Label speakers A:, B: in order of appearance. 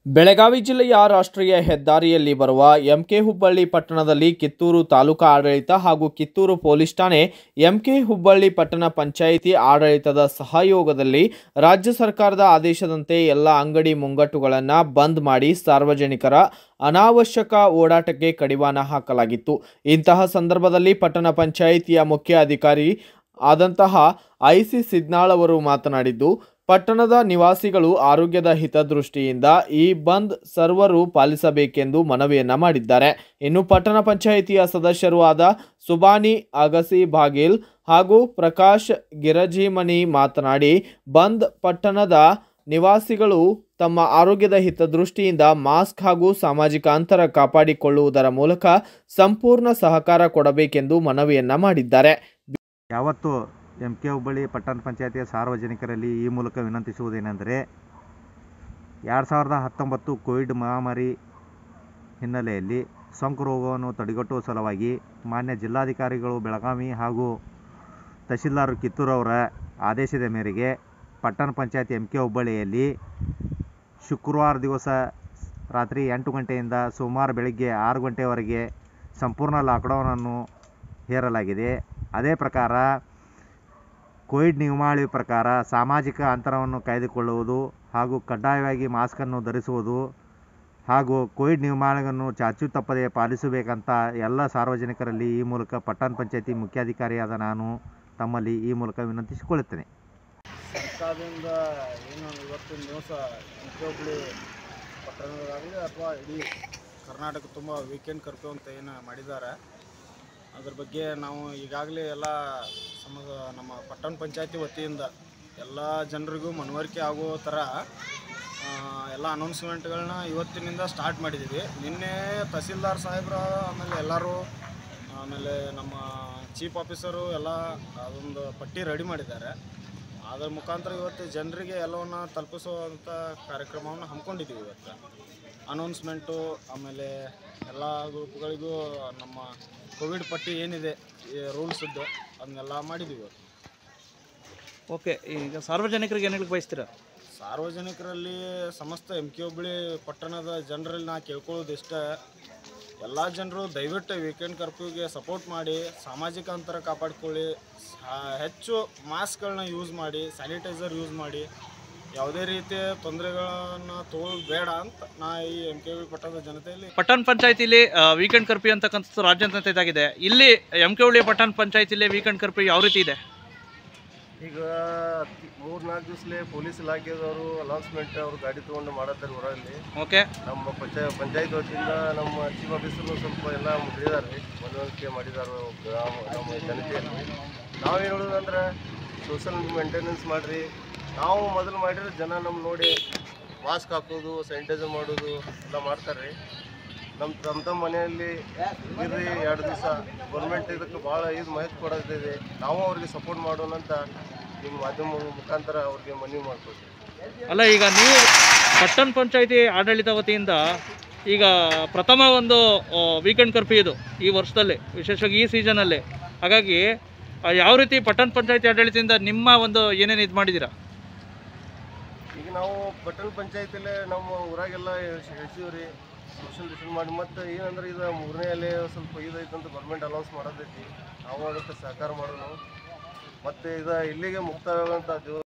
A: ಬೆಳಗಾವಿ ಜಿಲ್ಲೆಯ ರಾಷ್ಟ್ರೀಯ ಹೆದ್ದಾರಿಯಲ್ಲಿ ಬರುವ ಎಂಕೆ ಹುಬ್ಬಳ್ಳಿ ಪಟ್ಟಣದಲ್ಲಿ ಕಿತ್ತೂರು ತಾಲೂಕಾ ಆಡಳಿತ ಹಾಗೂ ಕಿತ್ತೂರು ಪೊಲೀಸ್ ಠಾಣೆ ಎಂಕೆ ಹುಬ್ಬಳ್ಳಿ ಪಟ್ಟಣ ಪಂಚಾಯಿತಿ ಆಡಳಿತದ ಸಹಯೋಗದಲ್ಲಿ ರಾಜ್ಯ ಸರ್ಕಾರದ ಆದೇಶದಂತೆ ಎಲ್ಲ ಅಂಗಡಿ ಮುಂಗಟ್ಟುಗಳನ್ನು ಬಂದ್ ಮಾಡಿ ಸಾರ್ವಜನಿಕರ ಅನಾವಶ್ಯಕ ಓಡಾಟಕ್ಕೆ ಕಡಿವಾಣ ಹಾಕಲಾಗಿತ್ತು ಇಂತಹ ಸಂದರ್ಭದಲ್ಲಿ ಪಟ್ಟಣ ಪಂಚಾಯಿತಿಯ ಮುಖ್ಯ ಅಧಿಕಾರಿ ಆದಂತಹ ಐ ಸಿ ಸಿದ್ನಾಳ್ ಅವರು ಮಾತನಾಡಿದ್ದು ಪಟ್ಟಣದ ನಿವಾಸಿಗಳು ಆರೋಗ್ಯದ ಹಿತದೃಷ್ಟಿಯಿಂದ ಈ ಬಂದ್ ಸರ್ವರು ಪಾಲಿಸಬೇಕೆಂದು ಮನವಿಯನ್ನ ಮಾಡಿದ್ದಾರೆ ಇನ್ನು ಪಟ್ಟಣ ಪಂಚಾಯಿತಿಯ ಸದಸ್ಯರು ಆದ ಸುಬಾನಿ ಅಗಸಿ ಬಾಗೇಲ್ ಹಾಗೂ ಪ್ರಕಾಶ್ ಗಿರಜಿಮನಿ ಮಾತನಾಡಿ ಬಂದ್ ಪಟ್ಟಣದ ನಿವಾಸಿಗಳು ತಮ್ಮ ಆರೋಗ್ಯದ ಹಿತದೃಷ್ಟಿಯಿಂದ ಮಾಸ್ಕ್ ಹಾಗೂ ಸಾಮಾಜಿಕ ಅಂತರ ಕಾಪಾಡಿಕೊಳ್ಳುವುದರ ಮೂಲಕ ಸಂಪೂರ್ಣ ಸಹಕಾರ ಕೊಡಬೇಕೆಂದು ಮನವಿಯನ್ನ ಮಾಡಿದ್ದಾರೆ
B: ಯಾವತ್ತು ಎಂ ಕೆ ಹುಬ್ಬಳ್ಳಿ ಪಟ್ಟಣ ಪಂಚಾಯತಿಯ ಸಾರ್ವಜನಿಕರಲ್ಲಿ ಈ ಮೂಲಕ ವಿನಂತಿಸುವುದೇನೆಂದರೆ ಎರಡು ಸಾವಿರದ ಹತ್ತೊಂಬತ್ತು ಕೋವಿಡ್ ಮಹಾಮಾರಿ ಹಿನ್ನೆಲೆಯಲ್ಲಿ ಸೋಂಕು ರೋಗವನ್ನು ತಡೆಗಟ್ಟುವ ಸಲುವಾಗಿ ಮಾನ್ಯ ಜಿಲ್ಲಾಧಿಕಾರಿಗಳು ಬೆಳಗಾವಿ ಹಾಗೂ ತಹಶೀಲ್ದಾರ್ ಕಿತ್ತೂರವರ ಆದೇಶದ ಮೇರೆಗೆ ಪಟ್ಟಣ ಪಂಚಾಯತಿ ಎಂ ಕೆ ಹುಬ್ಬಳ್ಳಿಯಲ್ಲಿ ಶುಕ್ರವಾರ ದಿವಸ ರಾತ್ರಿ ಎಂಟು ಗಂಟೆಯಿಂದ ಸೋಮವಾರ ಬೆಳಗ್ಗೆ ಆರು ಗಂಟೆವರೆಗೆ ಸಂಪೂರ್ಣ ಲಾಕ್ಡೌನನ್ನು ಹೇರಲಾಗಿದೆ ಅದೇ ಪ್ರಕಾರ ಕೋವಿಡ್ ನಿಯಮಾವಳಿ ಪ್ರಕಾರ ಸಾಮಾಜಿಕ ಅಂತರವನ್ನು ಕಾಯ್ದುಕೊಳ್ಳುವುದು ಹಾಗೂ ಕಡ್ಡಾಯವಾಗಿ ಮಾಸ್ಕನ್ನು ಧರಿಸುವುದು ಹಾಗೂ ಕೋವಿಡ್ ನಿಯಮಾವಳಿಗಳನ್ನು ಚಾಚು ತಪ್ಪದೆ ಪಾಲಿಸಬೇಕಂತ ಎಲ್ಲ ಸಾರ್ವಜನಿಕರಲ್ಲಿ ಈ ಮೂಲಕ ಪಟ್ಟಣ ಪಂಚಾಯತಿ ಮುಖ್ಯಾಧಿಕಾರಿಯಾದ ನಾನು ತಮ್ಮಲ್ಲಿ ಈ ಮೂಲಕ ವಿನಂತಿಸಿಕೊಳ್ಳುತ್ತೇನೆ
C: ಸರ್ಕಾರದಿಂದ ಏನು ಇವತ್ತಿನ ದಿವಸ ಹುಬ್ಬಳ್ಳಿ ಪಟ್ಟಣದಾಗಲಿ ಅಥವಾ ಇಡೀ ಕರ್ನಾಟಕ ತುಂಬ ವೀಕೆಂಡ್ ಕರ್ಫ್ಯೂ ಅಂತ ಏನು ಮಾಡಿದ್ದಾರೆ ಅದ್ರ ಬಗ್ಗೆ ನಾವು ಈಗಾಗಲೇ ಎಲ್ಲ ಸಮ ನಮ್ಮ ಪಟ್ಟಣ ಪಂಚಾಯತಿ ವತಿಯಿಂದ ಎಲ್ಲ ಜನರಿಗೂ ಮನವರಿಕೆ ಆಗೋ ಥರ ಆ, ಎಲ್ಲ ಅನೌನ್ಸ್ಮೆಂಟ್ಗಳನ್ನ ಇವತ್ತಿನಿಂದ ಸ್ಟಾರ್ಟ್ ಮಾಡಿದ್ದೀವಿ ನಿನ್ನೆ ತಹಸೀಲ್ದಾರ್ ಸಾಹೇಬ್ರು ಆಮೇಲೆ ಎಲ್ಲರೂ ಆಮೇಲೆ ನಮ್ಮ ಚೀಫ್ ಆಫೀಸರು ಎಲ್ಲ ಅದೊಂದು ಪಟ್ಟಿ ರೆಡಿ ಮಾಡಿದ್ದಾರೆ ಅದರ ಮುಖಾಂತರ ಇವತ್ತು ಜನರಿಗೆ ಎಲ್ಲವನ್ನ ತಲುಪಿಸುವಂಥ ಕಾರ್ಯಕ್ರಮವನ್ನು ಹಮ್ಮಿಕೊಂಡಿದ್ದೀವಿ ಇವತ್ತು ಅನೌನ್ಸ್ಮೆಂಟು ಆಮೇಲೆ ಎಲ್ಲ ಗ್ರೂಪ್ಗಳಿಗೂ ನಮ್ಮ ಕೋವಿಡ್ ಪಟ್ಟಿ ಏನಿದೆ ರೂಲ್ಸದ್ದು ಅದನ್ನೆಲ್ಲ ಮಾಡಿದ್ದೀವಿ ಇವತ್ತು
D: ಓಕೆ ಈಗ ಸಾರ್ವಜನಿಕರಿಗೆ ಏನು ಹೇಳಕ್ಕೆ ಬಯಸ್ತೀರಾ
C: ಸಾರ್ವಜನಿಕರಲ್ಲಿ ಸಮಸ್ತ ಎಮ್ ಕೆ ಹುಬ್ಬಳ್ಳಿ ಪಟ್ಟಣದ ಜನರಲ್ಲಿ ನಾ ಕೇಳ್ಕೊಳ್ಳೋದು ಇಷ್ಟ ಎಲ್ಲ ಜನರು ದಯವಿಟ್ಟು ವೀಕೆಂಡ್ ಕರ್ಫ್ಯೂಗೆ ಸಪೋರ್ಟ್ ಮಾಡಿ ಸಾಮಾಜಿಕ ಅಂತರ ಕಾಪಾಡ್ಕೊಳ್ಳಿ ಸಾ- ಹೆಚ್ಚು ಮಾಸ್ಕ್ಗಳನ್ನ ಯೂಸ್ ಮಾಡಿ ಸ್ಯಾನಿಟೈಸರ್ ಯೂಸ್ ಮಾಡಿ ಯಾವುದೇ ರೀತಿಯ ತೊಂದರೆಗಳನ್ನು ತಗೊಳ್ಳೋದು ಬೇಡ ಅಂತ ನಾ ಈ ಎಮ್ ಕೆ ಹುಬ್ಬಳ್ಳಿ ಪಟ್ಟಣದ ಜನತೆಯಲ್ಲಿ
D: ಪಟ್ಟಣ ಪಂಚಾಯತಿಲಿ ವೀಕೆಂಡ್ ಕರ್ಫ್ಯೂ ಅಂತಕ್ಕಂಥದ್ದು ರಾಜ್ಯಾದ್ಯಂತ ಇದಾಗಿದೆ ಇಲ್ಲಿ ಎಂ ಕೆ ಹುಳಿ ಪಟ್ಟಣ ಪಂಚಾಯತಿಲಿ ವೀಕೆಂಡ್ ಕರ್ಫ್ಯೂ ಯಾವ ರೀತಿ ಇದೆ
E: ಈಗ ಮೂರು ನಾಲ್ಕು ದಿವಸಲೇ ಪೊಲೀಸ್ ಇಲಾಖೆದವರು ಅನೌನ್ಸ್ಮೆಂಟ್ ಅವರು ಗಾಡಿ ತೊಗೊಂಡು ಮಾಡತ್ತಾರೆ ಊರಲ್ಲಿ
D: ಓಕೆ
E: ನಮ್ಮ ಪಂಚಾಯ ಪಂಚಾಯತ್ ವತಿಯಿಂದ ನಮ್ಮ ಚೀಫ್ ಆಫೀಸರು ಸ್ವಲ್ಪ ಎಲ್ಲ ಹೇಳಿದ್ದಾರೆ ಮನವರಿಕೆ ಮಾಡಿದ್ದಾರೆ ಗ್ರಾಮ ನಮ್ಮ ಜನತೆಯಲ್ಲಿ ನಾವೇನು ಹೇಳೋದಂದ್ರೆ ಸೋಷಲ್ ಮೇಂಟೆನೆನ್ಸ್ ಮಾಡಿರಿ ನಾವು ಮೊದಲು ಮಾಡಿದ್ರೆ ಜನ ನಮ್ಮ ನೋಡಿ ಮಾಸ್ಕ್ ಹಾಕೋದು ಸ್ಯಾನಿಟೈಸರ್ ಮಾಡೋದು ಎಲ್ಲ ಮಾಡ್ತಾರೆ ನಮ್ಮ ತಮ್ಮ ತಮ್ಮ ಮನೆಯಲ್ಲಿ ಇರ್ರಿ ಎರಡು ದಿವಸ ಗೌರ್ಮೆಂಟ್ ಇದಕ್ಕೆ ಭಾಳ ಇದು ಮಹತ್ವ ಕೊಡೋದಿದೆ ನಾವು ಅವ್ರಿಗೆ ಸಪೋರ್ಟ್ ಮಾಡೋಣ ಅಂತ ನಿಮ್ಮ ಮಾಧ್ಯಮ ಮುಖಾಂತರ ಅವ್ರಿಗೆ ಮನವಿ ಮಾಡ್ಕೊಳ್ತೀವಿ
D: ಅಲ್ಲ ಈಗ ನೀವು ಪಟ್ಟಣ ಪಂಚಾಯತಿ ಆಡಳಿತ ವತಿಯಿಂದ ಈಗ ಪ್ರಥಮ ಒಂದು ವೀಕೆಂಡ್ ಕರ್ಫ್ಯೂ ಇದು ಈ ವರ್ಷದಲ್ಲಿ ವಿಶೇಷವಾಗಿ ಈ ಸೀಸನಲ್ಲಿ ಹಾಗಾಗಿ ಆ, ಯಾವ ರೀತಿ ಪಟ್ಟಣ ಪಂಚಾಯತಿ ಆಡಳಿತದಿಂದ ನಿಮ್ಮ ಒಂದು ಏನೇನು ಇದು ಮಾಡಿದ್ದೀರಾ
E: ಈಗ ನಾವು ಪಟ್ಟಣ ಪಂಚಾಯತಿಲೇ ನಮ್ಮ ಊರಾಗೆಲ್ಲ ಹೇಳ್ತೀವಿ ರೀ ಸೋಷಲ್ ಡಿಸ್ಟೆನ್ಸ್ ಮಾಡಿ ಮತ್ತು ಏನಂದ್ರೆ ಇದು ಮೂರನೇ ಅಲೆ ಸ್ವಲ್ಪ ಇದೈತೆ ಅಂತ ಗೌರ್ಮೆಂಟ್ ಅನೌನ್ಸ್ ಮಾಡೋದೈತಿ ನಾವು ಅದಕ್ಕೆ ಸಹಕಾರ ಮಾಡೋಣ ಮತ್ತು ಇದು ಇಲ್ಲಿಗೆ ಮುಕ್ತಾಯವಾಗಂಥ